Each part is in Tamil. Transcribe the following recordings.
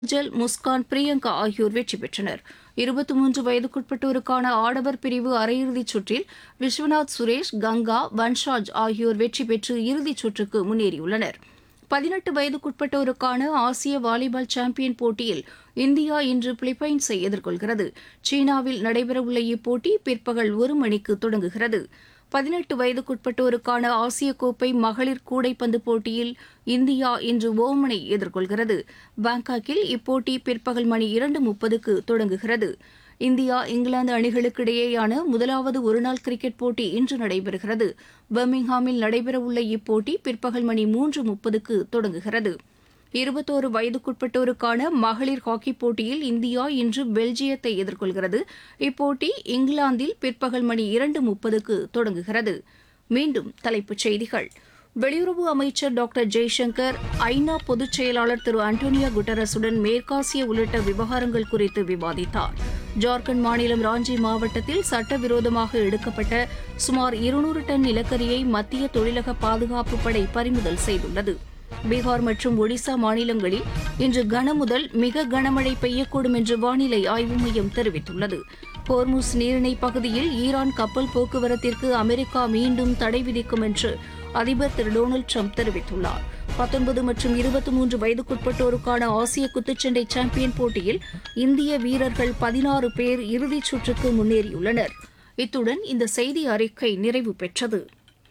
ஜல் முஸ்கான் பிரியங்கா ஆகியோர் வெற்றி பெற்றனர் இருபத்தி மூன்று வயதுக்குட்பட்டோருக்கான ஆடவர் பிரிவு அரையிறுதிச் சுற்றில் விஸ்வநாத் சுரேஷ் கங்கா வன்ஷாஜ் ஆகியோர் வெற்றி பெற்று இறுதிச் சுற்றுக்கு முன்னேறியுள்ளனர் பதினெட்டு வயதுக்குட்பட்டோருக்கான ஆசிய வாலிபால் சாம்பியன் போட்டியில் இந்தியா இன்று பிலிப்பைன்ஸை எதிர்கொள்கிறது சீனாவில் நடைபெறவுள்ள இப்போட்டி பிற்பகல் ஒரு மணிக்கு தொடங்குகிறது பதினெட்டு வயதுக்குட்பட்டோருக்கான ஆசிய கோப்பை மகளிர் கூடைப்பந்து போட்டியில் இந்தியா இன்று ஓமனை எதிர்கொள்கிறது பாங்காக்கில் இப்போட்டி பிற்பகல் மணி இரண்டு முப்பதுக்கு தொடங்குகிறது இந்தியா இங்கிலாந்து அணிகளுக்கு இடையேயான முதலாவது ஒருநாள் கிரிக்கெட் போட்டி இன்று நடைபெறுகிறது பர்மிங்ஹாமில் நடைபெறவுள்ள இப்போட்டி பிற்பகல் மணி மூன்று முப்பதுக்கு தொடங்குகிறது இருபத்தோரு வயதுக்குட்பட்டோருக்கான மகளிர் ஹாக்கிப் போட்டியில் இந்தியா இன்று பெல்ஜியத்தை எதிர்கொள்கிறது இப்போட்டி இங்கிலாந்தில் பிற்பகல் மணி இரண்டு முப்பதுக்கு தொடங்குகிறது மீண்டும் தலைப்புச் செய்திகள் வெளியுறவு அமைச்சர் டாக்டர் ஜெய்சங்கர் ஐநா பொதுச் செயலாளர் திரு அண்டோனியா குட்டரஸுடன் மேற்காசிய உள்ளிட்ட விவகாரங்கள் குறித்து விவாதித்தார் ஜார்க்கண்ட் மாநிலம் ராஞ்சி மாவட்டத்தில் சட்டவிரோதமாக எடுக்கப்பட்ட சுமார் இருநூறு டன் நிலக்கரியை மத்திய தொழிலக பாதுகாப்பு படை பறிமுதல் செய்துள்ளது பீகார் மற்றும் ஒடிசா மாநிலங்களில் இன்று கனமுதல் மிக கனமழை பெய்யக்கூடும் என்று வானிலை ஆய்வு மையம் தெரிவித்துள்ளது ஹோர்முஸ் நீரிணை பகுதியில் ஈரான் கப்பல் போக்குவரத்திற்கு அமெரிக்கா மீண்டும் தடை விதிக்கும் என்று அதிபர் திரு டொனால்டு ட்ரம்ப் தெரிவித்துள்ளார் பத்தொன்பது மற்றும் இருபத்தி மூன்று வயதுக்குட்பட்டோருக்கான ஆசிய குத்துச்சண்டை சாம்பியன் போட்டியில் இந்திய வீரர்கள் பதினாறு பேர் இறுதிச் சுற்றுக்கு முன்னேறியுள்ளனர் இத்துடன் இந்த செய்தி அறிக்கை நிறைவு பெற்றது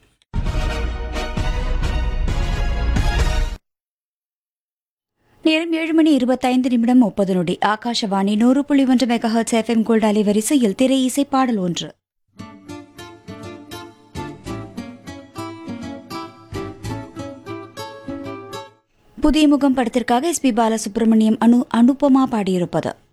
நேரம் ஏழு மணி இருபத்தைந்து நிமிடம் முப்பது நொடி ஆகாஷவாணி நூறு புள்ளி ஒன்று மெகாஹர்ட்ஸ் எஃப்எம் கோல்ட் அலைவரிசையில் திரை இசை பாடல் ஒன்று புதிய முகம் படத்திற்காக எஸ் பி பாலசுப்ரமணியம் அனு அனுபமா பாடியிருப்பது